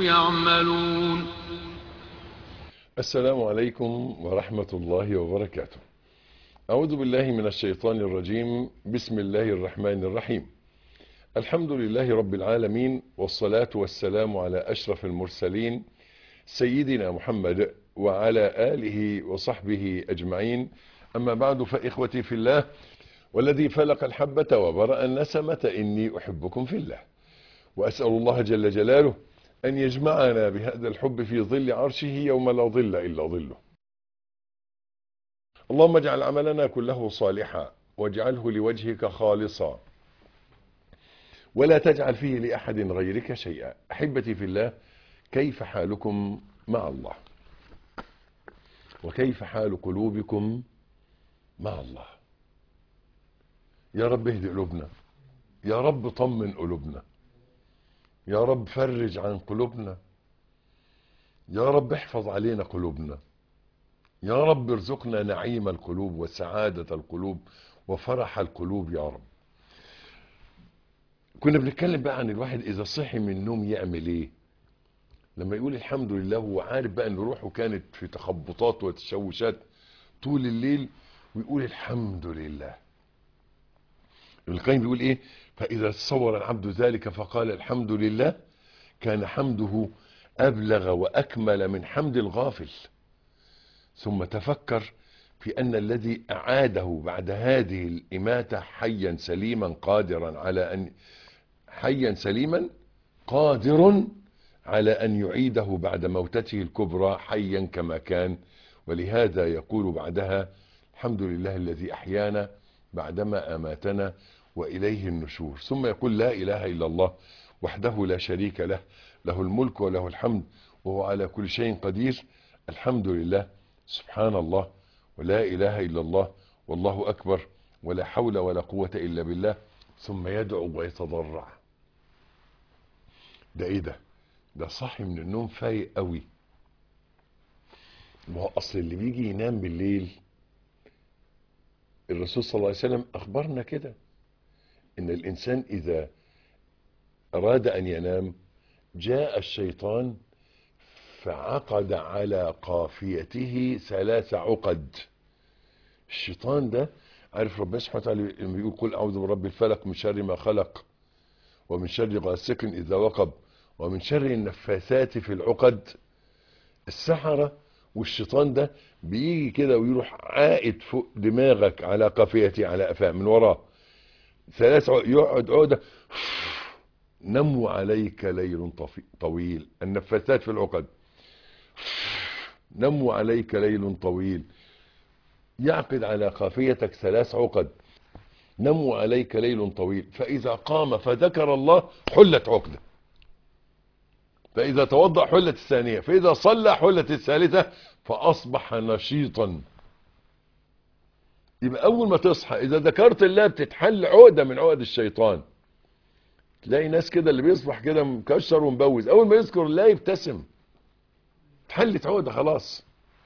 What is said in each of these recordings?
يعملون السلام عليكم ورحمة الله وبركاته أعوذ بالله من الشيطان الرجيم بسم الله الرحمن الرحيم الحمد لله رب العالمين والصلاة والسلام على أشرف المرسلين سيدنا محمد وعلى آله وصحبه أجمعين أما بعد فإخوتي في الله والذي فلق الحبة وبرأ النسمة إني أحبكم في الله وأسأل الله جل جلاله أن يجمعنا بهذا الحب في ظل عرشه يوم لا ظل إلا ظله اللهم اجعل عملنا كله صالحا واجعله لوجهك خالصا ولا تجعل فيه لأحد غيرك شيئا أحبتي في الله كيف حالكم مع الله وكيف حال قلوبكم مع الله يا رب اهدي قلوبنا يا رب طمن قلوبنا يا رب فرج عن قلوبنا يا رب احفظ علينا قلوبنا يا رب ارزقنا نعيم القلوب وسعادة القلوب وفرح القلوب يا رب كنا بنتكلم بقى عن الواحد اذا صحي من النوم يعمل ايه لما يقول الحمد لله هو عارف بقى ان روحه كانت في تخبطات وتشوشات طول الليل ويقول الحمد لله ابن القيم بيقول ايه فاذا تصور العبد ذلك فقال الحمد لله كان حمده ابلغ واكمل من حمد الغافل ثم تفكر في ان الذي اعاده بعد هذه الاماته حيا سليما قادرا على ان حيا سليما قادر على ان يعيده بعد موتته الكبرى حيا كما كان ولهذا يقول بعدها الحمد لله الذي احيانا بعدما اماتنا واليه النشور ثم يقول لا اله الا الله وحده لا شريك له له الملك وله الحمد وهو على كل شيء قدير الحمد لله سبحان الله ولا اله الا الله والله اكبر ولا حول ولا قوه الا بالله ثم يدعو ويتضرع ده ايه ده ده صاحي من النوم فايق قوي ما هو اصل اللي بيجي ينام بالليل الرسول صلى الله عليه وسلم اخبرنا كده ان الانسان اذا اراد ان ينام جاء الشيطان فعقد على قافيته ثلاث عقد الشيطان ده عارف ربنا سبحانه وتعالى لما بيقول قل اعوذ برب الفلق من شر ما خلق ومن شر غاسق اذا وقب ومن شر النفاثات في العقد السحرة والشيطان ده بيجي كده ويروح عائد فوق دماغك على قافيتي على قفاه من وراه ثلاث يقعد عقده نمو عليك ليل طويل النفاثات في العقد نمو عليك ليل طويل يعقد على قافيتك ثلاث عقد نمو عليك ليل طويل فإذا قام فذكر الله حلت عقده فإذا توضأ حلت الثانية فإذا صلى حلت الثالثة فأصبح نشيطا يبقى أول ما تصحى إذا ذكرت الله بتتحل عقدة من عقد الشيطان تلاقي ناس كده اللي بيصبح كده مكشر ومبوز أول ما يذكر الله يبتسم اتحلت عقدة خلاص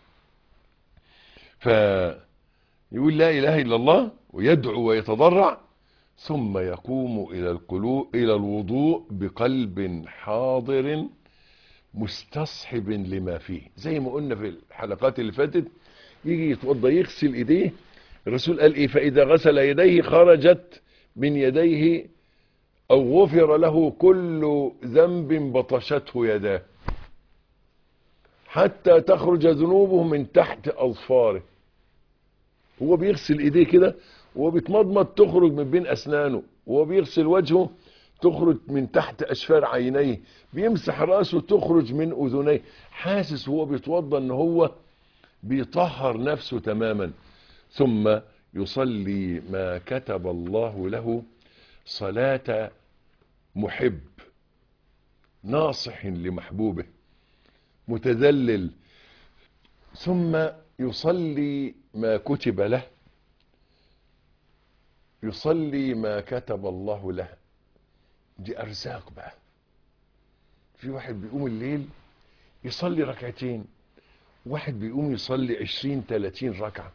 فيقول لا إله إلا الله ويدعو ويتضرع ثم يقوم إلى القلوب إلى الوضوء بقلب حاضر مستصحب لما فيه زي ما قلنا في الحلقات اللي فاتت يجي يتوضى يغسل ايديه الرسول قال ايه فاذا غسل يديه خرجت من يديه او غفر له كل ذنب بطشته يداه حتى تخرج ذنوبه من تحت اظفاره هو بيغسل ايديه كده وهو بيتمضمض تخرج من بين اسنانه وهو بيغسل وجهه تخرج من تحت اشفار عينيه بيمسح راسه تخرج من اذنيه حاسس وهو بيتوضى ان هو بيطهر نفسه تماما ثم يصلي ما كتب الله له صلاة محب ناصح لمحبوبه متذلل ثم يصلي ما كتب له يصلي ما كتب الله له دي ارزاق بقى في واحد بيقوم الليل يصلي ركعتين واحد بيقوم يصلي عشرين تلاتين ركعة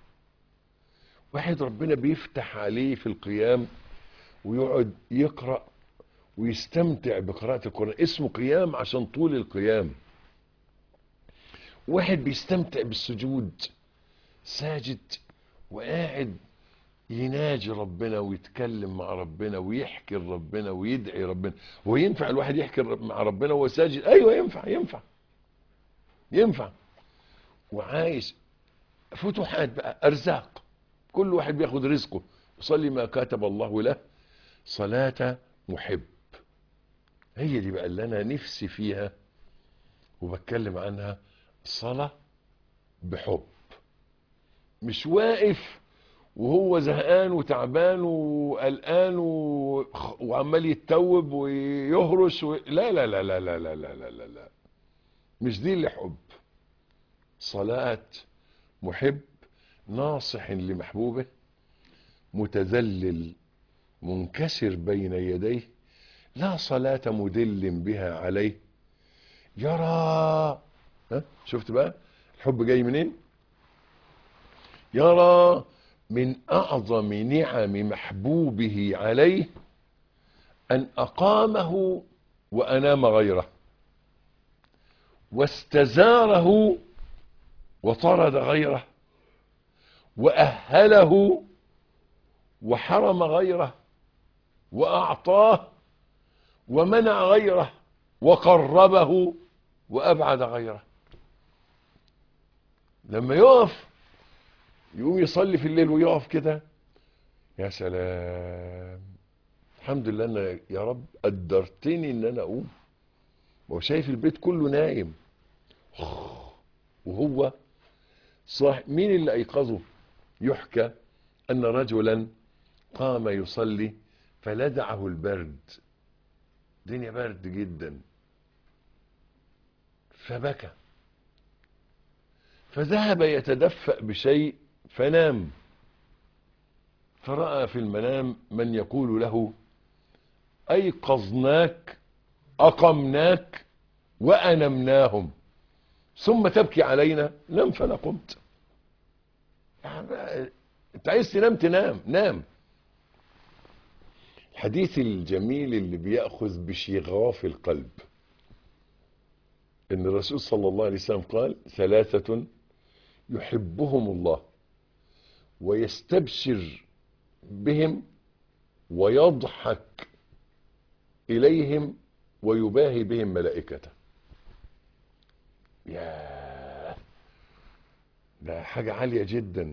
واحد ربنا بيفتح عليه في القيام ويقعد يقرأ ويستمتع بقراءة القرآن اسمه قيام عشان طول القيام واحد بيستمتع بالسجود ساجد وقاعد يناجي ربنا ويتكلم مع ربنا ويحكي لربنا ويدعي ربنا هو ينفع الواحد يحكي مع ربنا وهو ساجد ايوه ينفع ينفع ينفع وعايش فتوحات بقى ارزاق كل واحد بياخد رزقه يصلي ما كتب الله له صلاة محب هي دي بقى اللي انا نفسي فيها وبتكلم عنها صلاة بحب مش واقف وهو زهقان وتعبان وقلقان و... وعمال يتوب ويهرش و... لا لا لا لا لا لا لا لا لا لا مش دي اللي حب صلاة محب ناصح لمحبوبه متذلل منكسر بين يديه لا صلاة مدل بها عليه يرى ها شفت بقى الحب جاي منين يرى من اعظم نعم محبوبه عليه ان اقامه وانام غيره واستزاره وطرد غيره واهله وحرم غيره واعطاه ومنع غيره وقربه وابعد غيره لما يقف يقوم يصلي في الليل ويقف كده يا سلام الحمد لله ان يا رب قدرتني ان انا اقوم وهو شايف البيت كله نايم وهو صح مين اللي ايقظه يحكى ان رجلا قام يصلي فلدعه البرد الدنيا برد جدا فبكى فذهب يتدفأ بشيء فنام فرأى في المنام من يقول له أيقظناك أقمناك وأنمناهم ثم تبكي علينا نم فأنا قمت انت عايز تنام تنام نام الحديث الجميل اللي بيأخذ بشغاف القلب ان الرسول صلى الله عليه وسلم قال ثلاثة يحبهم الله ويستبشر بهم ويضحك إليهم ويباهي بهم ملائكته يا ده حاجة عالية جدا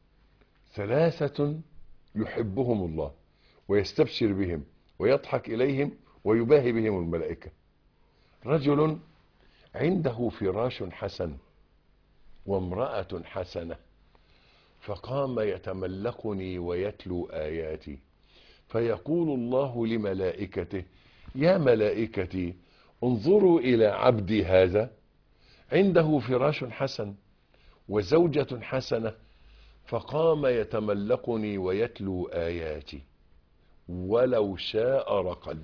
ثلاثة يحبهم الله ويستبشر بهم ويضحك إليهم ويباهي بهم الملائكة رجل عنده فراش حسن وامرأة حسنة فقام يتملقني ويتلو آياتي فيقول الله لملائكته يا ملائكتي انظروا إلى عبدي هذا عنده فراش حسن وزوجة حسنة فقام يتملقني ويتلو آياتي ولو شاء رقد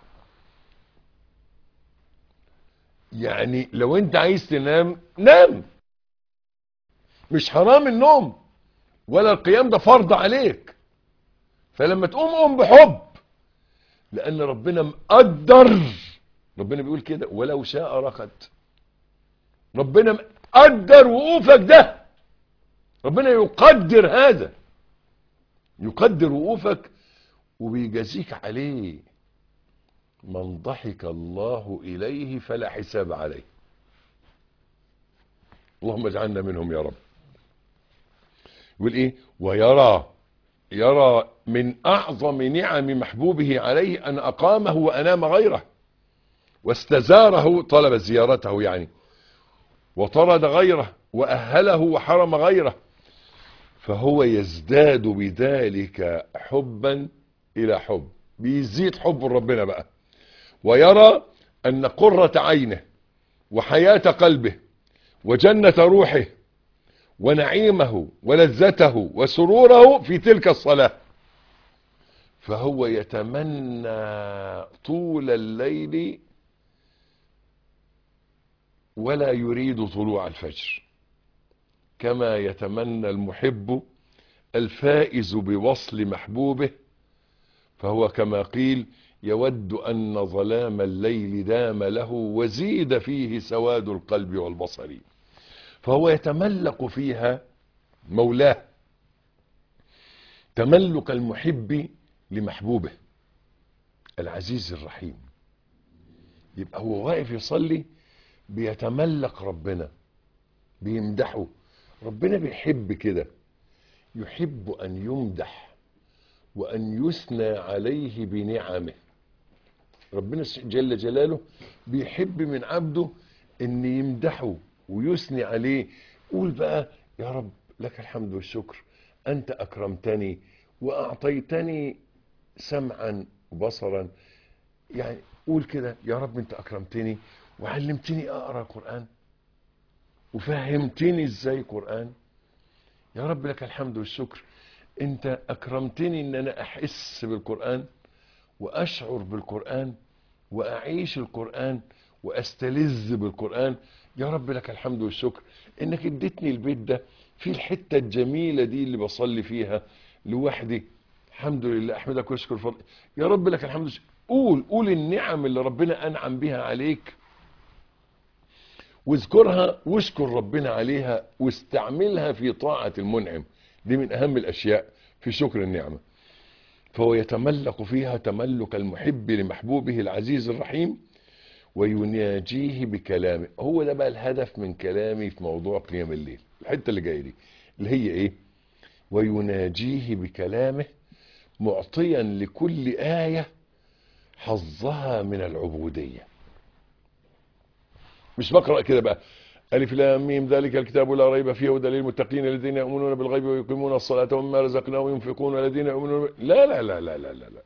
يعني لو انت عايز تنام نام مش حرام النوم ولا القيام ده فرض عليك فلما تقوم قوم بحب لان ربنا مقدر ربنا بيقول كده ولو شاء رقد ربنا مقدر وقوفك ده ربنا يقدر هذا يقدر وقوفك وبيجازيك عليه من ضحك الله إليه فلا حساب عليه اللهم اجعلنا منهم يا رب يقول ايه ويرى يرى من اعظم نعم محبوبه عليه ان اقامه وانام غيره واستزاره طلب زيارته يعني وطرد غيره واهله وحرم غيره فهو يزداد بذلك حبا الى حب بيزيد حب ربنا بقى ويرى ان قرة عينه وحياة قلبه وجنة روحه ونعيمه ولذته وسروره في تلك الصلاة فهو يتمنى طول الليل ولا يريد طلوع الفجر كما يتمنى المحب الفائز بوصل محبوبه فهو كما قيل يود أن ظلام الليل دام له وزيد فيه سواد القلب والبصر فهو يتملق فيها مولاه تملك المحب لمحبوبه العزيز الرحيم يبقى هو واقف يصلي بيتملك ربنا بيمدحه ربنا بيحب كده يحب أن يمدح وأن يثنى عليه بنعمه ربنا جل جلاله بيحب من عبده أن يمدحه ويثني عليه قول بقى يا رب لك الحمد والشكر أنت أكرمتني وأعطيتني سمعا وبصرا يعني قول كده يا رب أنت أكرمتني وعلمتني أقرأ قرآن وفهمتني إزاي قرآن يا رب لك الحمد والشكر أنت أكرمتني أن أنا أحس بالقرآن وأشعر بالقرآن وأعيش القرآن وأستلذ بالقرآن يا رب لك الحمد والشكر انك اديتني البيت ده في الحتة الجميلة دي اللي بصلي فيها لوحدي الحمد لله احمدك واشكر فضل يا رب لك الحمد والشكر قول قول النعم اللي ربنا انعم بها عليك واذكرها واشكر ربنا عليها واستعملها في طاعة المنعم دي من اهم الاشياء في شكر النعمة فهو يتملك فيها تملك المحب لمحبوبه العزيز الرحيم ويناجيه بكلامه هو ده بقى الهدف من كلامي في موضوع قيام الليل الحته اللي جايه دي اللي هي ايه ويناجيه بكلامه معطيا لكل آية حظها من العبودية مش بقرأ كده بقى ألف لام ميم ذلك الكتاب لا ريب فيه هدى للمتقين الذين يؤمنون بالغيب ويقيمون الصلاة ومما رزقناهم ينفقون الذين يؤمنون لا لا لا لا لا لا, لا.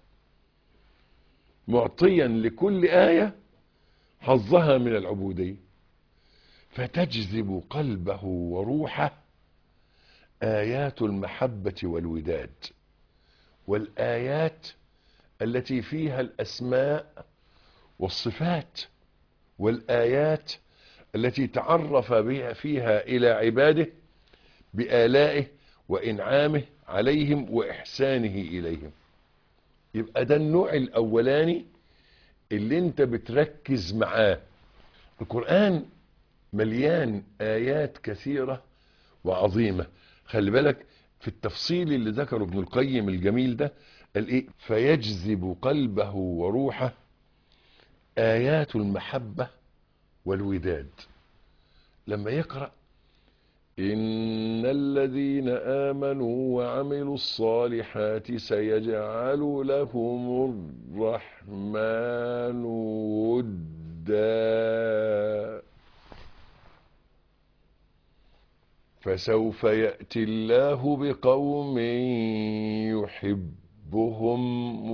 معطيا لكل آية حظها من العبودية فتجذب قلبه وروحه آيات المحبة والوداد والآيات التي فيها الأسماء والصفات والآيات التي تعرف بها فيها إلى عباده بآلائه وإنعامه عليهم وإحسانه إليهم يبقى ده النوع الأولاني اللي انت بتركز معاه القرآن مليان آيات كثيرة وعظيمة خلي بالك في التفصيل اللي ذكره ابن القيم الجميل ده قال ايه فيجذب قلبه وروحه آيات المحبة والوداد لما يقرأ إن الذين آمنوا وعملوا الصالحات سيجعل لهم الرحمن ودا فسوف يأتي الله بقوم يحبهم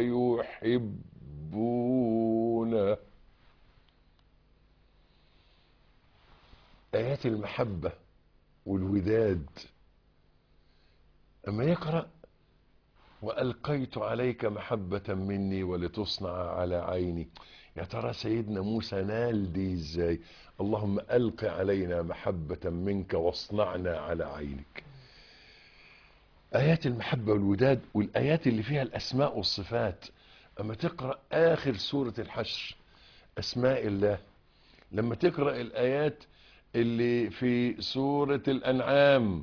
ويحبونه آيات المحبة والوداد أما يقرأ وألقيت عليك محبة مني ولتصنع على عيني يا ترى سيدنا موسى نال دي ازاي اللهم ألق علينا محبة منك واصنعنا على عينك آيات المحبة والوداد والآيات اللي فيها الأسماء والصفات أما تقرأ آخر سورة الحشر أسماء الله لما تقرأ الآيات اللي في سورة الأنعام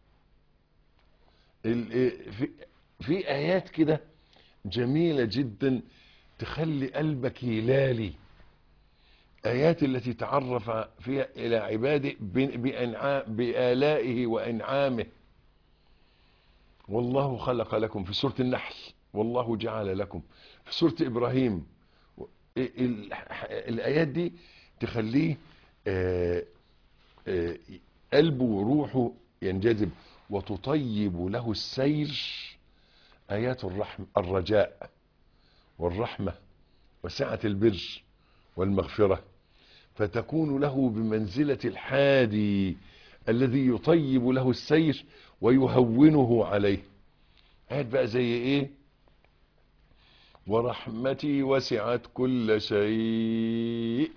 في, في آيات كده جميلة جدا تخلي قلبك يلالي آيات التي تعرف فيها إلى عباده بآلائه وإنعامه والله خلق لكم في سورة النحل والله جعل لكم في سورة إبراهيم الآيات دي تخليه آه قلبه وروحه ينجذب وتطيب له السير آيات الرحم الرجاء والرحمة وسعة البر والمغفرة فتكون له بمنزلة الحادي الذي يطيب له السير ويهونه عليه آيات بقى زي ايه ورحمتي وسعت كل شيء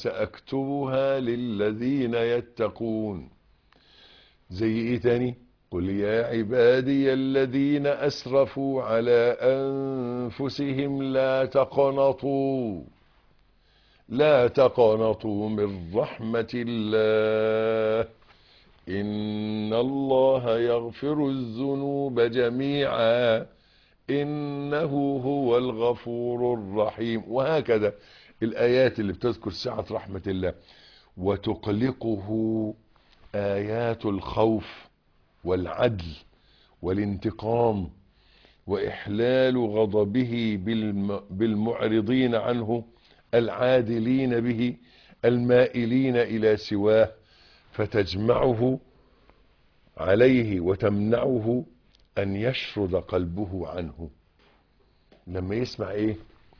فسأكتبها للذين يتقون زي ايه تاني قل يا عبادي الذين أسرفوا على أنفسهم لا تقنطوا لا تقنطوا من رحمة الله إن الله يغفر الذنوب جميعا إنه هو الغفور الرحيم وهكذا الآيات اللي بتذكر سعة رحمة الله وتقلقه آيات الخوف والعدل والانتقام وإحلال غضبه بالمعرضين عنه العادلين به المائلين إلى سواه فتجمعه عليه وتمنعه أن يشرد قلبه عنه لما يسمع إيه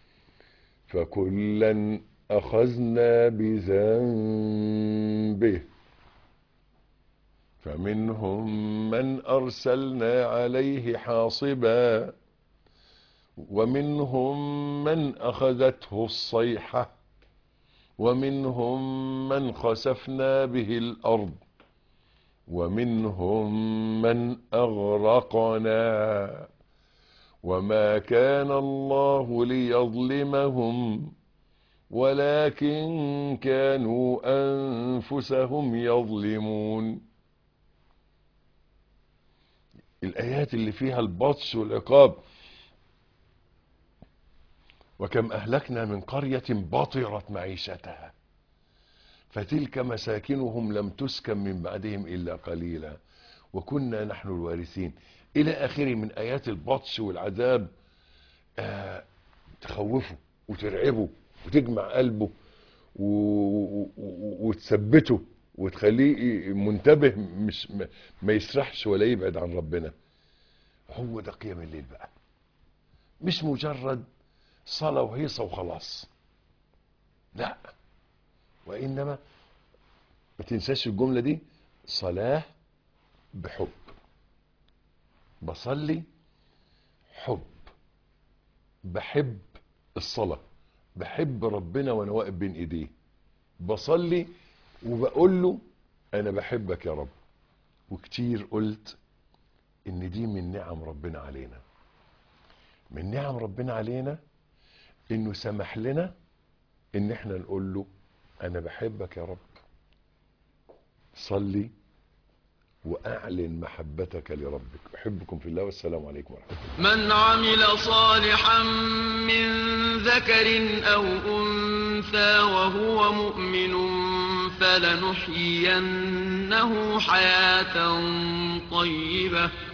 فكلا أخذنا بذنبه فمنهم من أرسلنا عليه حاصبا ومنهم من أخذته الصيحة ومنهم من خسفنا به الأرض ومنهم من أغرقنا وما كان الله ليظلمهم ولكن كانوا أنفسهم يظلمون الآيات اللي فيها البطش والعقاب وكم أهلكنا من قرية بطرت معيشتها فتلك مساكنهم لم تسكن من بعدهم إلا قليلا وكنا نحن الوارثين إلى آخره من آيات البطش والعذاب آه تخوفه وترعبه وتجمع قلبه و... و... وتثبته وتخليه منتبه مش ما يسرحش ولا يبعد عن ربنا هو ده قيام الليل بقى مش مجرد صلاة وهيصة وخلاص لا وإنما ما تنساش الجملة دي صلاة بحب بصلي حب بحب الصلاة بحب ربنا وانا واقف بين ايديه بصلي وبقول له انا بحبك يا رب وكتير قلت ان دي من نعم ربنا علينا من نعم ربنا علينا انه سمح لنا ان احنا نقول له انا بحبك يا رب صلي واعلن محبتك لربك احبكم في الله والسلام عليكم ورحمه الله من عمل صالحا من ذكر أو أنثى وهو مؤمن فلنحيينه حياة طيبة